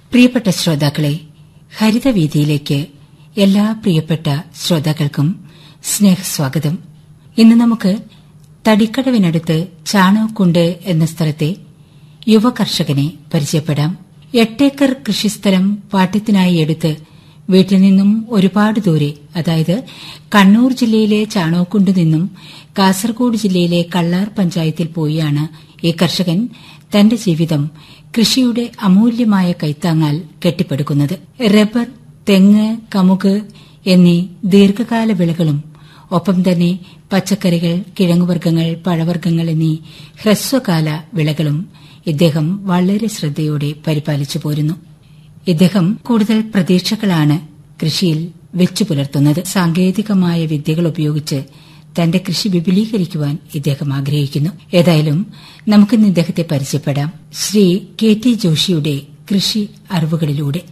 പ്രിയപ്പെട്ട ശ്രോതാക്കളെ ഹരിതവീതിയിലേക്ക് എല്ലാ പ്രിയപ്പെട്ട ശ്രോതാക്കൾക്കും സ്നേഹസ്വാഗതം ഇന്ന് നമുക്ക് തടിക്കടവിനടുത്ത് ചാണകക്കുണ്ട് എന്ന സ്ഥലത്തെ യുവ കർഷകനെ പരിചയപ്പെടാം എട്ടേക്കർ കൃഷിസ്ഥലം പാട്ടത്തിനായി എടുത്ത് വീട്ടിൽ നിന്നും ഒരുപാട് ദൂരെ അതായത് കണ്ണൂർ ജില്ലയിലെ ചാണകക്കുണ്ട് നിന്നും കാസർഗോഡ് ജില്ലയിലെ കള്ളാർ പഞ്ചായത്തിൽ പോയാണ് ഈ കർഷകൻ തന്റെ ജീവിതം കൃഷിയുടെ അമൂല്യമായ കൈത്താങ്ങാൽ കെട്ടിപ്പടുക്കുന്നത് റബ്ബർ തെങ്ങ് കമുക് എന്നീ ദീർഘകാല വിളകളും ഒപ്പം തന്നെ പച്ചക്കറികൾ കിഴങ്ങുവർഗ്ഗങ്ങൾ പഴവർഗ്ഗങ്ങൾ എന്നീ ഹ്രസ്വകാല വിളകളും ഇദ്ദേഹം വളരെ ശ്രദ്ധയോടെ പരിപാലിച്ചു പോരുന്നു ഇദ്ദേഹം കൂടുതൽ പ്രതീക്ഷകളാണ് കൃഷിയിൽ വെച്ചു പുലർത്തുന്നത് സാങ്കേതികമായ വിദ്യകൾ ഉപയോഗിച്ച് തന്റെ കൃഷി വിപുലീകരിക്കുവാൻ ഇദ്ദേഹം ആഗ്രഹിക്കുന്നു ഏതായാലും നമുക്കിന്ന് ഇദ്ദേഹത്തെ പരിചയപ്പെടാം ശ്രീ കെ ടി ജോഷിയുടെ കൃഷി അറിവുകളിലൂടെ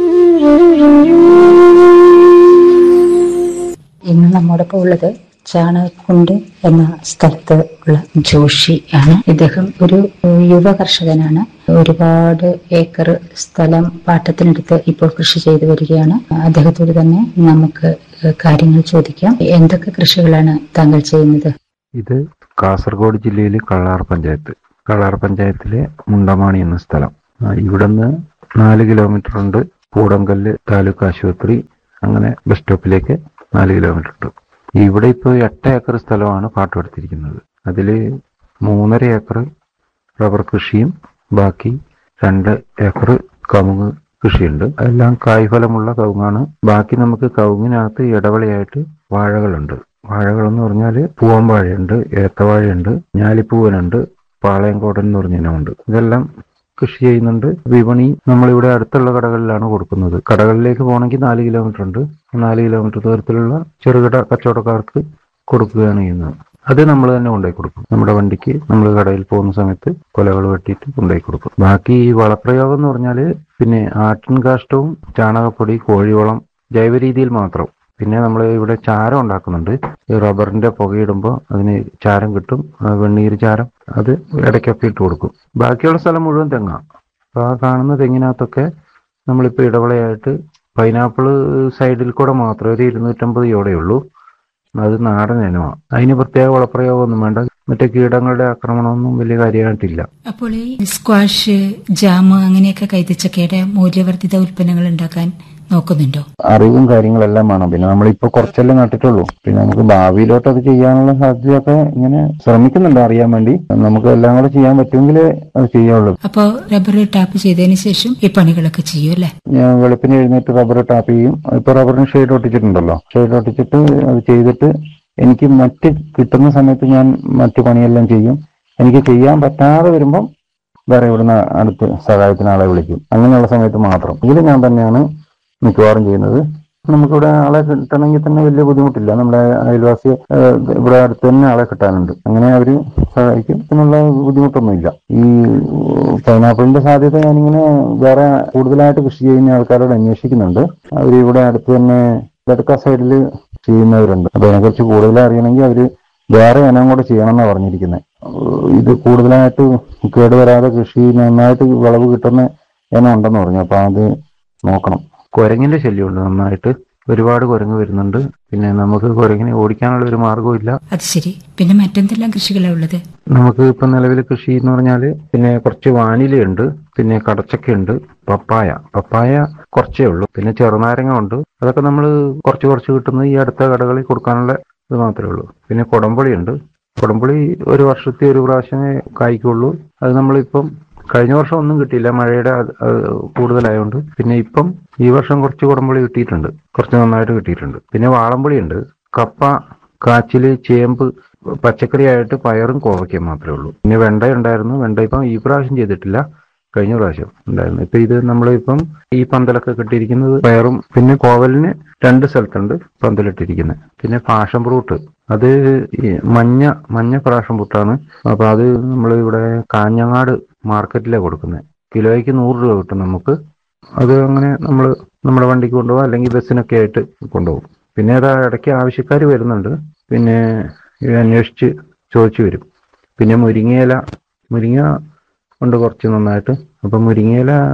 ഇന്ന് നമ്മോടൊപ്പം ഉള്ളത് ചാണകക്കുണ്ട് എന്ന സ്ഥലത്ത് ഉള്ള ജോഷി ആണ് ഇദ്ദേഹം ഒരു യുവ കർഷകനാണ് ഒരുപാട് ഏക്കർ സ്ഥലം പാട്ടത്തിനെടുത്ത് ഇപ്പോൾ കൃഷി ചെയ്തു വരികയാണ് അദ്ദേഹത്തോട് തന്നെ നമുക്ക് കാര്യങ്ങൾ ചോദിക്കാം എന്തൊക്കെ കൃഷികളാണ് താങ്കൾ ചെയ്യുന്നത് ഇത് കാസർഗോഡ് ജില്ലയിലെ കള്ളാർ പഞ്ചായത്ത് കള്ളാർ പഞ്ചായത്തിലെ മുണ്ടമാണി എന്ന സ്ഥലം ആ, ഇവിടുന്ന് നാല് കിലോമീറ്റർ ഉണ്ട് പൂടങ്കല്ല് താലൂക്ക് ആശുപത്രി അങ്ങനെ ബസ് സ്റ്റോപ്പിലേക്ക് നാല് കിലോമീറ്റർ ഉണ്ട് ഇവിടെ ഇപ്പോൾ എട്ട് ഏക്കർ സ്ഥലമാണ് പാട്ടമെടുത്തിരിക്കുന്നത് അതിൽ മൂന്നര ഏക്കർ റബ്ബർ കൃഷിയും ബാക്കി രണ്ട് ഏക്കർ കവുങ്ങ് കൃഷിയുണ്ട് എല്ലാം കായ്ഫലമുള്ള കവുങ്ങാണ് ബാക്കി നമുക്ക് കവുങ്ങിനകത്ത് ഇടവളയായിട്ട് വാഴകളുണ്ട് വാഴകളെന്ന് പറഞ്ഞാൽ പൂവൻവാഴയുണ്ട് ഏത്തവാഴയുണ്ട് ഞാലിപ്പൂവനുണ്ട് പാളയംകോടൻ എന്ന് പറഞ്ഞ ഇനമുണ്ട് ഇതെല്ലാം കൃഷി ചെയ്യുന്നുണ്ട് വിപണി നമ്മളിവിടെ അടുത്തുള്ള കടകളിലാണ് കൊടുക്കുന്നത് കടകളിലേക്ക് പോകണമെങ്കിൽ നാല് കിലോമീറ്റർ ഉണ്ട് നാല് കിലോമീറ്റർ ദൂരത്തിലുള്ള ചെറുകിട കച്ചവടക്കാർക്ക് കൊടുക്കുകയാണ് ചെയ്യുന്നത് അത് നമ്മൾ തന്നെ കൊണ്ടുപോയി കൊടുക്കും നമ്മുടെ വണ്ടിക്ക് നമ്മൾ കടയിൽ പോകുന്ന സമയത്ത് കൊലകൾ വെട്ടിയിട്ട് കൊണ്ടുപോയി കൊടുക്കും ബാക്കി ഈ വളപ്രയോഗം എന്ന് പറഞ്ഞാൽ പിന്നെ ആട്ടിൻ കാഷ്ടവും ചാണകപ്പൊടി കോഴിവളം ജൈവ രീതിയിൽ മാത്രം പിന്നെ നമ്മൾ ഇവിടെ ചാരം ഉണ്ടാക്കുന്നുണ്ട് ഈ റബ്ബറിന്റെ പുകയിടുമ്പോൾ അതിന് ചാരം കിട്ടും ആ വെണ്ണീര് ചാരം അത് ഇടയ്ക്കൊക്കെ ഇട്ട് കൊടുക്കും ബാക്കിയുള്ള സ്ഥലം മുഴുവൻ തെങ്ങാണ് അപ്പോൾ ആ കാണുന്ന തെങ്ങിനകത്തൊക്കെ നമ്മളിപ്പോൾ ഇടവളയായിട്ട് പൈനാപ്പിൾ സൈഡിൽ കൂടെ മാത്രമേ ഒരു ഇരുന്നൂറ്റമ്പത് യോടെ ഉള്ളൂ അത് നാടൻ ഇനമാണ് അതിന് പ്രത്യേക വളപ്രയോഗമൊന്നും വേണ്ട മറ്റേ കീടങ്ങളുടെ ആക്രമണമൊന്നും വലിയ കാര്യമായിട്ടില്ല അപ്പോൾ ഈ സ്ക്വാഷ് ജാം അങ്ങനെയൊക്കെ കൈതച്ചക്കയുടെ മൂല്യവർദ്ധിത ഉൽപ്പന്നങ്ങൾ ഉണ്ടാക്കാൻ നോക്കുന്നുണ്ടോ അറിവും കാര്യങ്ങളെല്ലാം വേണം പിന്നെ നമ്മളിപ്പോ കുറച്ചല്ലേ നട്ടിട്ടുള്ളൂ പിന്നെ നമുക്ക് ഭാവിയിലോട്ട് അത് ചെയ്യാനുള്ള സാധ്യതയൊക്കെ ഇങ്ങനെ ശ്രമിക്കുന്നുണ്ട് അറിയാൻ വേണ്ടി നമുക്ക് എല്ലാം കൂടെ ചെയ്യാൻ പറ്റുമെങ്കിൽ അത് ചെയ്യാവുള്ളൂ അപ്പോൾ റബ്ബർ ടാപ്പ് ചെയ്തതിന് ശേഷം ഈ പണികളൊക്കെ ചെയ്യും അല്ലേ ഞാൻ വെളുപ്പിന് എഴുന്നേറ്റ് റബ്ബർ ടാപ്പ് ചെയ്യും ഇപ്പൊ റബ്ബറിന് ഷെയ്ഡ് ഒട്ടിച്ചിട്ടുണ്ടല്ലോ ഷെയ്ഡ് ഒട്ടിച്ചിട്ട് അത് ചെയ്തിട്ട് എനിക്ക് മറ്റ് കിട്ടുന്ന സമയത്ത് ഞാൻ മറ്റു പണിയെല്ലാം ചെയ്യും എനിക്ക് ചെയ്യാൻ പറ്റാതെ വരുമ്പം വേറെ ഇവിടുന്ന് അടുത്ത് സഹായത്തിന് ആളെ വിളിക്കും അങ്ങനെയുള്ള സമയത്ത് മാത്രം ഇതിൽ ഞാൻ തന്നെയാണ് മിക്കവാറും ചെയ്യുന്നത് നമുക്കിവിടെ ആളെ കിട്ടണമെങ്കിൽ തന്നെ വലിയ ബുദ്ധിമുട്ടില്ല നമ്മുടെ അയൽവാസി ഏഹ്, ഇവിടെ അടുത്ത് തന്നെ ആളെ കിട്ടാനുണ്ട് അങ്ങനെ അവര് സഹായിക്കും എന്നുള്ള ബുദ്ധിമുട്ടൊന്നുമില്ല ഈ പൈനാപ്പിളിന്റെ സാധ്യത ഞാനിങ്ങനെ വേറെ കൂടുതലായിട്ട് കൃഷി ചെയ്യുന്ന ആൾക്കാരോട് അന്വേഷിക്കുന്നുണ്ട് അവർ ഇവിടെ അടുത്ത് തന്നെ ഇടക്ക സൈഡിൽ ചെയ്യുന്നവരുണ്ട് അപ്പൊ അതിനെക്കുറിച്ച് കൂടുതൽ അറിയണമെങ്കിൽ അവര് വേറെ ഇനം കൂടെ ചെയ്യണമെന്നാണ് പറഞ്ഞിരിക്കുന്നത് ഇത് കൂടുതലായിട്ട് കേടുവരാതെ കൃഷി നന്നായിട്ട് വിളവ് കിട്ടുന്ന ഇനം ഉണ്ടെന്ന് പറഞ്ഞു അപ്പൊ അത് നോക്കണം കുരങ്ങിന്റെ ശല്യമുണ്ട് നന്നായിട്ട് ഒരുപാട് കുരങ്ങ് വരുന്നുണ്ട് പിന്നെ നമുക്ക് കുരങ്ങിനെ ഓടിക്കാനുള്ള ഒരു മാർഗവും ഇല്ല അത് ശരി പിന്നെ മറ്റെന്തെല്ലാം കൃഷികളാണ് ഉള്ളത് നമുക്ക് ഇപ്പൊ നിലവിൽ കൃഷി എന്ന് പറഞ്ഞാല് പിന്നെ കുറച്ച് വാനിലയുണ്ട് പിന്നെ കടച്ചക്കയുണ്ട് പപ്പായ പപ്പായ കുറച്ചേ ഉള്ളൂ പിന്നെ ചെറുനാരങ്ങ ഉണ്ട് അതൊക്കെ നമ്മൾ കുറച്ച് കുറച്ച് കിട്ടുന്നത് ഈ അടുത്ത കടകളിൽ കൊടുക്കാനുള്ള ഇത് മാത്രമേ ഉള്ളൂ പിന്നെ കുടംപുളി ഉണ്ട് കുടംപുളി ഒരു വർഷത്തെ ഒരു പ്രാവശ്യമേ കായ്ക്കുള്ളൂ അത് നമ്മളിപ്പം കഴിഞ്ഞ വർഷം ഒന്നും കിട്ടിയില്ല മഴയുടെ അത് അത് കൂടുതലായതുകൊണ്ട് പിന്നെ ഇപ്പം ഈ വർഷം കുറച്ച് കുടംപുളി കിട്ടിയിട്ടുണ്ട് കുറച്ച് നന്നായിട്ട് കിട്ടിയിട്ടുണ്ട് പിന്നെ വാളംപുളി ഉണ്ട് കപ്പ കാച്ചില് ചേമ്പ് പച്ചക്കറിയായിട്ട് പയറും കോവയ്ക്കയും മാത്രമേ ഉള്ളൂ പിന്നെ വെണ്ട ഉണ്ടായിരുന്നു വെണ്ട ഇപ്പം ഈ പ്രാവശ്യം ചെയ്തിട്ടില്ല കഴിഞ്ഞ പ്രാവശ്യം ഉണ്ടായിരുന്നു ഇപ്പൊ ഇത് നമ്മളിപ്പം ഈ പന്തലൊക്കെ കെട്ടിയിരിക്കുന്നത് പയറും പിന്നെ കോവലിന് രണ്ട് സ്ഥലത്തുണ്ട് പന്തലിട്ടിരിക്കുന്നത് പിന്നെ പാഷൻ ഫ്രൂട്ട് അത് ഈ മഞ്ഞ മഞ്ഞ പാഷൻ ഫ്രൂട്ടാണ് അപ്പൊ അത് നമ്മൾ ഇവിടെ കാഞ്ഞങ്ങാട് മാർക്കറ്റിലാണ് കൊടുക്കുന്നത് കിലോയ്ക്ക് നൂറ് രൂപ കിട്ടും നമുക്ക് അത് അങ്ങനെ നമ്മൾ നമ്മുടെ വണ്ടിക്ക് കൊണ്ടുപോകും അല്ലെങ്കിൽ ബസ്സിനൊക്കെ ആയിട്ട് കൊണ്ടുപോകും പിന്നെ അത് ഇടയ്ക്ക് ആവശ്യക്കാർ വരുന്നുണ്ട് പിന്നെ ഇത് അന്വേഷിച്ച് ചോദിച്ചു വരും പിന്നെ മുരിങ്ങയില മുരിങ്ങ ഉണ്ട് കുറച്ച് നന്നായിട്ട് അപ്പം മുരിങ്ങയില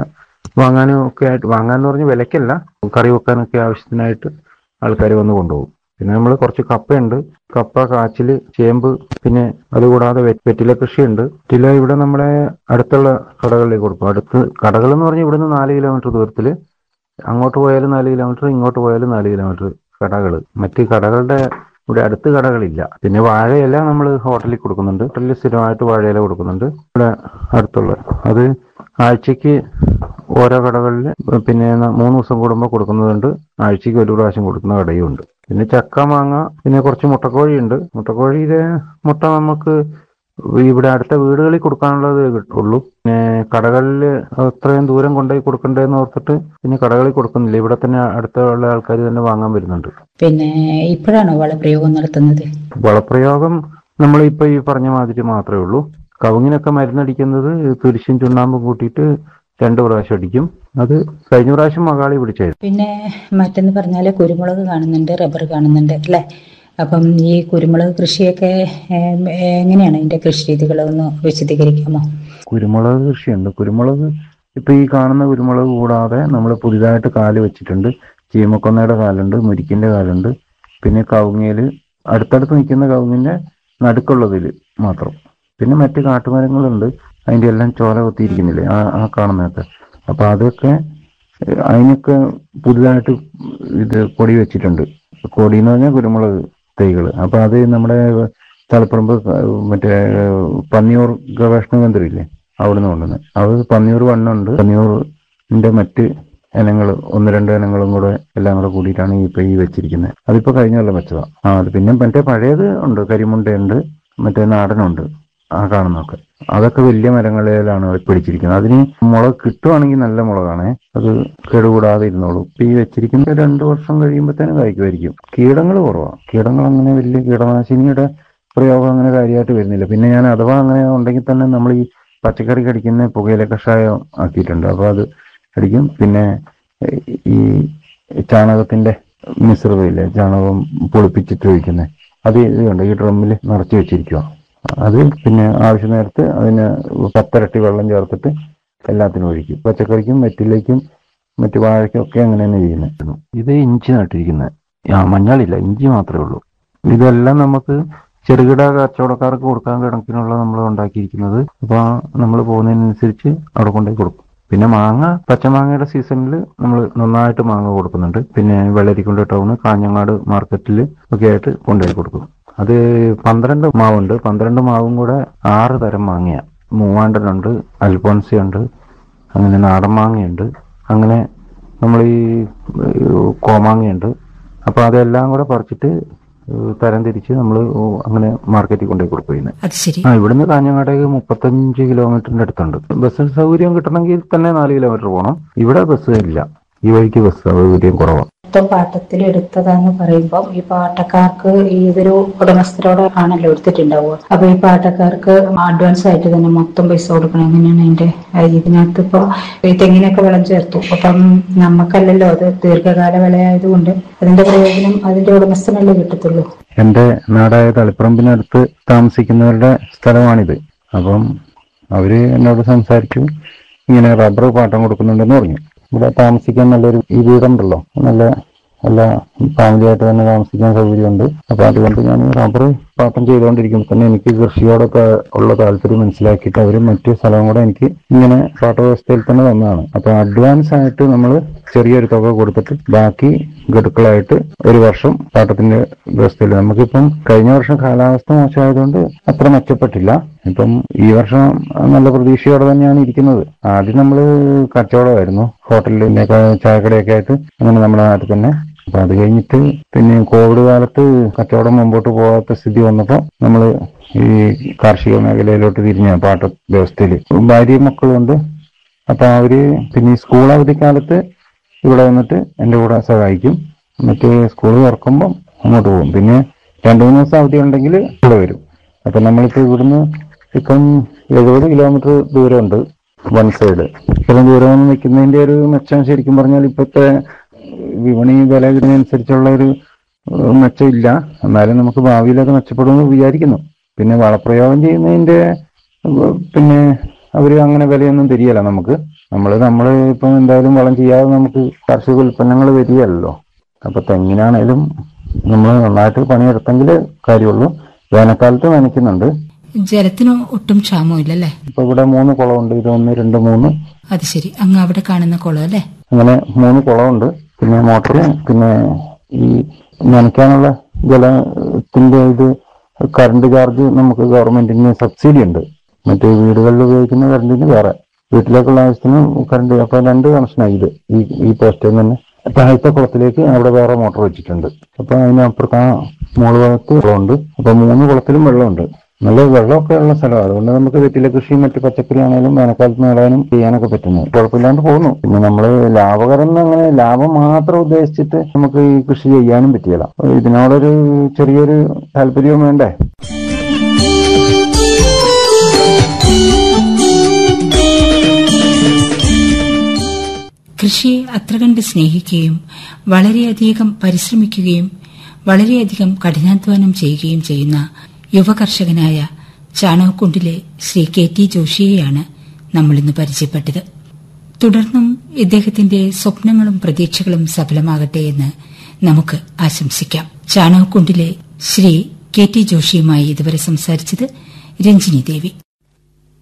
വാങ്ങാനും ഒക്കെ ആയിട്ട് വാങ്ങാന്ന് പറഞ്ഞ് വിലക്കല്ല കറി വെക്കാനൊക്കെ ആവശ്യത്തിനായിട്ട് ആൾക്കാർ വന്ന് കൊണ്ടുപോകും പിന്നെ നമ്മൾ കുറച്ച് കപ്പയുണ്ട് കപ്പ കാച്ചില് ചേമ്പ് പിന്നെ അതുകൂടാതെ വെ- വെറ്റില കൃഷിയുണ്ട് വെറ്റില ഇവിടെ നമ്മുടെ അടുത്തുള്ള കടകളിലേക്ക് കൊടുക്കും അടുത്ത് കടകൾ എന്ന് പറഞ്ഞാൽ ഇവിടുന്ന് നാല് കിലോമീറ്റർ ദൂരത്തിൽ അങ്ങോട്ട് പോയാലും നാല് കിലോമീറ്റർ ഇങ്ങോട്ട് പോയാലും നാല് കിലോമീറ്റർ കടകൾ മറ്റ് കടകളുടെ ഇവിടെ അടുത്ത് കടകളില്ല പിന്നെ വാഴയില നമ്മൾ ഹോട്ടലിൽ കൊടുക്കുന്നുണ്ട് ഹോട്ടലിൽ സ്ഥിരമായിട്ട് വാഴയില കൊടുക്കുന്നുണ്ട് ഇവിടെ അടുത്തുള്ള അത് ആഴ്ചക്ക് ഓരോ കടകളിൽ പിന്നെ ന- മൂന്ന് ദിവസം കൂടുമ്പോൾ കൊടുക്കുന്നതുണ്ട് ആഴ്ചക്ക് ഒരു പ്രാവശ്യം കൊടുക്കുന്ന കടയും ഉണ്ട് പിന്നെ ചക്ക മാങ്ങ പിന്നെ കുറച്ച് മുട്ടക്കോഴിയുണ്ട് മുട്ടക്കോഴിയിലെ മുട്ട നമുക്ക് ഇവിടെ അടുത്ത വീടുകളിൽ കൊടുക്കാനുള്ളത് കിട്ടുള്ളൂ പിന്നെ കടകളിൽ അത്രയും ദൂരം കൊണ്ടുപോയി കൊടുക്കണ്ടേന്ന് ഓർത്തിട്ട് പിന്നെ കടകളിൽ കൊടുക്കുന്നില്ല ഇവിടെ തന്നെ അടുത്തുള്ള ആൾക്കാർ തന്നെ വാങ്ങാൻ വരുന്നുണ്ട് പിന്നെ ഇപ്പോഴാണോ വളപ്രയോഗം നടത്തുന്നത് വളപ്രയോഗം നമ്മൾ ഇപ്പൊ ഈ പറഞ്ഞ മാതിരി മാത്രമേ ഉള്ളൂ കവുങ്ങിനൊക്കെ മരുന്നടിക്കുന്നത് തുരിശും ചുണ്ണാമ്പും കൂട്ടിയിട്ട് രണ്ട് പ്രാവശ്യം അടിക്കും അത് കഴിഞ്ഞ പ്രാവശ്യം മകാളി പിടിച്ചായിരുന്നു പിന്നെ മറ്റെന്ന് പറഞ്ഞാൽ കുരുമുളക് കാണുന്നുണ്ട് റബ്ബർ കാണുന്നുണ്ട് അല്ലേ അപ്പം ഈ കുരുമുളക് കൃഷിയൊക്കെ ഏം, എങ്ങനെയാണ് ഇതിന്റെ കൃഷി രീതികളൊന്ന് വിശദീകരിക്കാമോ കുരുമുളക് കൃഷിയുണ്ട് കുരുമുളക് ഇപ്പൊ ഈ കാണുന്ന കുരുമുളക് കൂടാതെ നമ്മൾ പുതിയതായിട്ട് കാല് വെച്ചിട്ടുണ്ട് ചീമക്കൊന്നയുടെ കാലുണ്ട് മുരിക്കിന്റെ കാലുണ്ട് പിന്നെ കവുങ്ങയില് അടുത്തടുത്ത് നിൽക്കുന്ന കവുങ്ങിന്റെ നടുക്കുള്ളതിൽ മാത്രം പിന്നെ മറ്റ് കാട്ടുമരങ്ങളുണ്ട് അതിന്റെ എല്ലാം ചോല കൊത്തിയിരിക്കുന്നില്ലേ ആ ആ കാണുന്നതൊക്കെ അപ്പൊ അതൊക്കെ ഏഹ്, അതിനൊക്കെ പുതുതായിട്ട് ഇത് കൊടി വെച്ചിട്ടുണ്ട് കൊടി എന്ന് പറഞ്ഞാൽ കുരുമുളക് തൈകൾ അപ്പൊ അത് നമ്മുടെ തലപ്പറമ്പ് മറ്റേ ഏഹ്, പന്നിയൂർ ഗവേഷണ കേന്ദ്രം ഇല്ലേ അവിടുന്ന് കൊണ്ടുവന്ന് അത് പന്നിയൂർ വണ്ണുണ്ട് പന്നിയൂറിന്റെ മറ്റ് ഇനങ്ങൾ ഒന്ന് രണ്ട് ഇനങ്ങളും കൂടെ എല്ലാം കൂടെ കൂടിയിട്ടാണ് ഈ ഇപ്പൊ ഈ വെച്ചിരിക്കുന്നത് അതിപ്പോ കഴിഞ്ഞ കൊല്ലം വെച്ചതാ ആ അത് പിന്നെ മറ്റേ പഴയത് ഉണ്ട് കരിമുണ്ടയുണ്ട് മറ്റേ നാടനുണ്ട് ആ കാണുന്നൊക്കെ അതൊക്കെ വലിയ മരങ്ങളിലാണ് പിടിച്ചിരിക്കുന്നത് അതിന് മുളക് കിട്ടുവാണെങ്കിൽ നല്ല മുളകാണേ അത് കേടുകൂടാതെ ഇരുന്നോളൂ ഇപ്പൊ ഈ വെച്ചിരിക്കുന്ന രണ്ടു വർഷം കഴിയുമ്പോഴത്തേനും കായ്ക്കുമായിരിക്കും കീടങ്ങൾ കുറവാണ് കീടങ്ങൾ അങ്ങനെ വലിയ കീടനാശിനിയുടെ പ്രയോഗം അങ്ങനെ കാര്യമായിട്ട് വരുന്നില്ല പിന്നെ ഞാൻ അഥവാ അങ്ങനെ ഉണ്ടെങ്കിൽ തന്നെ നമ്മൾ ഈ പച്ചക്കറി കടിക്കുന്ന പുകയില കഷായം ആക്കിയിട്ടുണ്ട് അപ്പൊ അത് അടിക്കും പിന്നെ ഏഹ്, ഈ ചാണകത്തിന്റെ മിശ്രിതമില്ലേ ചാണകം പൊളിപ്പിച്ചിട്ട് ഒഴിക്കുന്നത് അത് ഇതുണ്ട് ഈ ഡ്രമ്മിൽ നിറച്ച് വെച്ചിരിക്കുക അത് പിന്നെ ആവശ്യ നേരത്ത് അതിന് പത്തരട്ടി വെള്ളം ചേർത്തിട്ട് എല്ലാത്തിനും ഒഴിക്കും പച്ചക്കറിക്കും വെറ്റിലേക്കും മറ്റു വാഴയ്ക്കും ഒക്കെ അങ്ങനെ തന്നെ ചെയ്യുന്നത് ഇത് ഇഞ്ചി നട്ടിരിക്കുന്നത് ആ മഞ്ഞളില്ല ഇഞ്ചി മാത്രമേ ഉള്ളൂ ഇതെല്ലാം നമുക്ക് ചെറുകിട കച്ചവടക്കാർക്ക് കൊടുക്കാൻ കണക്കിനുള്ള നമ്മൾ ഉണ്ടാക്കിയിരിക്കുന്നത് അപ്പൊ നമ്മൾ പോകുന്നതിനനുസരിച്ച് അവിടെ കൊണ്ടുപോയി കൊടുക്കും പിന്നെ മാങ്ങ പച്ചമാങ്ങയുടെ സീസണിൽ നമ്മൾ നന്നായിട്ട് മാങ്ങ കൊടുക്കുന്നുണ്ട് പിന്നെ വെള്ളരിക്കുണ്ട് ടൗണ് കാഞ്ഞങ്ങാട് മാർക്കറ്റിൽ ഒക്കെ ആയിട്ട് കൊണ്ടുപോയി കൊടുക്കും അത് പന്ത്രണ്ട് മാവുണ്ട് പന്ത്രണ്ട് മാവും കൂടെ ആറ് തരം മാങ്ങയാ മൂവാണ്ടനുണ്ട് അൽഫോൻസിയുണ്ട് അങ്ങനെ നാടൻ മാങ്ങയുണ്ട് അങ്ങനെ നമ്മൾ ഈ ഏഹ്, കോമാങ്ങയുണ്ട് അപ്പൊ അതെല്ലാം കൂടെ പറിച്ചിട്ട് ഏഹ്, തരം തിരിച്ച് നമ്മൾ അങ്ങനെ മാർക്കറ്റിൽ കൊണ്ടുപോയി കൊടുക്കുന്നത് അത് ശരി ആ ഇവിടുന്ന് കാഞ്ഞങ്ങാടേക്ക് മുപ്പത്തഞ്ച് കിലോമീറ്ററിന്റെ അടുത്തുണ്ട് ബസ് സൗകര്യം കിട്ടണമെങ്കിൽ തന്നെ നാല് കിലോമീറ്റർ പോകണം ഇവിടെ ബസ് ഇല്ല ഈ വഴിക്ക് ബസ് സൗകര്യം കുറവാണ് മൊത്തം പാട്ടത്തിൽ എടുത്തതാന്ന് പറയുമ്പോൾ ഈ പാട്ടക്കാർക്ക് ഈ ഇതൊരു ഉടമസ്ഥരോട് ആണല്ലോ എടുത്തിട്ടുണ്ടാവുക അപ്പൊ ഈ പാട്ടക്കാർക്ക് അഡ്വാൻസ് ആയിട്ട് തന്നെ മൊത്തം പൈസ കൊടുക്കണം എങ്ങനെയാണ് അതിന്റെ ആ, ഇതിനകത്ത് ഇപ്പൊ ഈ തെങ്ങിനൊക്കെ വെള്ളം ചേർത്തു അപ്പം നമുക്കല്ലല്ലോ അത് ദീർഘകാല വിളയായതുകൊണ്ട് അതിന്റെ പ്രയോജനം അതിന്റെ ഉടമസ്ഥനല്ലേ കിട്ടത്തുള്ളൂ എന്റെ നാടായ തളിപ്പറമ്പിനടുത്ത് താമസിക്കുന്നവരുടെ സ്ഥലമാണിത് അപ്പം അവര് എന്നോട് സംസാരിച്ചു ഇങ്ങനെ റബ്ബർ പാട്ടം കൊടുക്കുന്നുണ്ടെന്ന് പറഞ്ഞു ഇവിടെ താമസിക്കാൻ നല്ലൊരു ഈ വീടുണ്ടല്ലോ നല്ല എല്ലാ ഫാമിലി ആയിട്ട് തന്നെ താമസിക്കാൻ സൗകര്യമുണ്ട് അപ്പൊ അതുകൊണ്ട് ഞാൻ റബ്ബർ പാട്ടം ചെയ്തുകൊണ്ടിരിക്കുമ്പോൾ തന്നെ എനിക്ക് കൃഷിയോടൊക്കെ ഉള്ള താല്പര്യം മനസ്സിലാക്കിയിട്ട് അവർ മറ്റു സ്ഥലവും കൂടെ എനിക്ക് ഇങ്ങനെ പാട്ട വ്യവസ്ഥയിൽ തന്നെ തന്നതാണ് അപ്പൊ അഡ്വാൻസ് ആയിട്ട് നമ്മൾ ചെറിയൊരു തുക കൊടുത്തിട്ട് ബാക്കി ഗഡുക്കളായിട്ട് ഒരു വർഷം പാട്ടത്തിന്റെ വ്യവസ്ഥയിൽ നമുക്കിപ്പം കഴിഞ്ഞ വർഷം കാലാവസ്ഥ മോശമായതുകൊണ്ട് അത്ര മെച്ചപ്പെട്ടില്ല ഇപ്പം ഈ വർഷം നല്ല പ്രതീക്ഷയോടെ തന്നെയാണ് ഇരിക്കുന്നത് ആദ്യം നമ്മൾ കച്ചവടമായിരുന്നു ഹോട്ടലിൽ പിന്നെ ക- ചായക്കടയൊക്കെ ആയിട്ട് അങ്ങനെ നമ്മുടെ നാട്ടിൽ തന്നെ അപ്പൊ അത് കഴിഞ്ഞിട്ട് പിന്നെ കോവിഡ് കാലത്ത് കച്ചവടം മുമ്പോട്ട് പോകാത്ത സ്ഥിതി വന്നപ്പോൾ നമ്മൾ ഈ കാർഷിക മേഖലയിലോട്ട് തിരിഞ്ഞ പാട്ട വ്യവസ്ഥയിൽ ഭാര്യയും മക്കളുണ്ട് അപ്പൊ അവര് പിന്നെ ഈ സ്കൂൾ അവധിക്കാലത്ത് ഇവിടെ വന്നിട്ട് എൻ്റെ കൂടെ സഹായിക്കും മറ്റേ സ്കൂൾ തുറക്കുമ്പോൾ അങ്ങോട്ട് പോകും പിന്നെ രണ്ടു മൂന്ന് ദിവസം അവധി ഉണ്ടെങ്കിൽ ഇവിടെ വരും അപ്പൊ നമ്മളിപ്പോ ഇവിടുന്ന് ഇപ്പം എഴുപത് കിലോമീറ്റർ ദൂരമുണ്ട് വൺ സൈഡ് ഇത്രയും ദൂരം നിൽക്കുന്നതിന്റെ ഒരു മെച്ചം ശരിക്കും പറഞ്ഞാൽ ഇപ്പോഴത്തെ വിപണി വില കിട്ടുന്നതനുസരിച്ചുള്ള ഒരു ഏഹ്, മെച്ചമില്ല എന്നാലും നമുക്ക് ഭാവിയിലൊക്കെ മെച്ചപ്പെടുമെന്ന് വിചാരിക്കുന്നു പിന്നെ വളപ്രയോഗം ചെയ്യുന്നതിന്റെ ഏഹ്, പിന്നെ അവര് അങ്ങനെ വിലയൊന്നും തരികയില്ല നമുക്ക് നമ്മൾ നമ്മൾ ഇപ്പം എന്തായാലും വളം ചെയ്യാതെ നമുക്ക് കാർഷിക ഉൽപ്പന്നങ്ങൾ വരികയല്ലോ അപ്പൊ തെങ്ങിനാണേലും നമ്മൾ നന്നായിട്ട് പണിയെടുത്തെങ്കിൽ കാര്യമുള്ളൂ വേനൽക്കാലത്ത് നനയ്ക്കുന്നുണ്ട് ജലത്തിന് ഒട്ടും ക്ഷാമവും ഇല്ലല്ലേ ഇപ്പൊ ഇവിടെ മൂന്ന് കുളമുണ്ട് ഇത് ഒന്ന് രണ്ട് മൂന്ന് അത് ശരി അങ്ങ് അവിടെ കാണുന്ന കുളം അല്ലേ അങ്ങനെ മൂന്ന് കുളമുണ്ട് പിന്നെ മോട്ടർ പിന്നെ ഈ നനയ്ക്കാനുള്ള ജലത്തിന്റെ ഇത് കറണ്ട് ചാർജ് നമുക്ക് ഗവൺമെന്റിന് സബ്സിഡി ഉണ്ട് മറ്റേ വീടുകളിൽ ഉപയോഗിക്കുന്ന കറണ്ടിന് വേറെ വീട്ടിലേക്കുള്ള ആവശ്യത്തിന് കറണ്ട് അപ്പൊ രണ്ട് കണക്ഷനായി ഇത് ഈ ഈ പോസ്റ്റിൽ തന്നെ താഴത്തെ കുളത്തിലേക്ക് അവിടെ വേറെ മോട്ടോർ വെച്ചിട്ടുണ്ട് അപ്പൊ അതിനപ്പുറത്ത് ആ മോള് ഭാഗത്ത് കുളമുണ്ട് അപ്പൊ മൂന്ന് കുളത്തിലും വെള്ളമുണ്ട് നല്ല വെള്ളമൊക്കെ ഉള്ള സ്ഥലമാണ് അതുകൊണ്ട് നമുക്ക് വെറ്റില കൃഷിയും മറ്റു പച്ചക്കറി ആണെങ്കിലും വേനൽക്കാലത്ത് നടാനും ചെയ്യാനൊക്കെ പറ്റുന്നു കുഴപ്പമില്ലാണ്ട് പോകുന്നു പിന്നെ നമ്മൾ ലാഭകരം എന്ന് അങ്ങനെ ലാഭം മാത്രം ഉദ്ദേശിച്ചിട്ട് നമുക്ക് ഈ കൃഷി ചെയ്യാനും പറ്റിയല്ല ഇതിനോടൊരു ചെറിയൊരു താല്പര്യവും വേണ്ടേ കൃഷിയെ അത്ര കണ്ട് സ്നേഹിക്കുകയും വളരെയധികം പരിശ്രമിക്കുകയും വളരെയധികം കഠിനാധ്വാനം ചെയ്യുകയും ചെയ്യുന്ന യുവകർഷകനായ ചാണകക്കുണ്ടിലെ ശ്രീ കെ ടി ജോഷിയെയാണ് നമ്മളിന്ന് പരിചയപ്പെട്ടത് തുടർന്നും ഇദ്ദേഹത്തിന്റെ സ്വപ്നങ്ങളും പ്രതീക്ഷകളും സഫലമാകട്ടെ എന്ന് നമുക്ക് ആശംസിക്കാം ചാണകക്കുണ്ടിലെ ശ്രീ കെ ടി ജോഷിയുമായി ഇതുവരെ സംസാരിച്ചത് രഞ്ജിനി ദേവി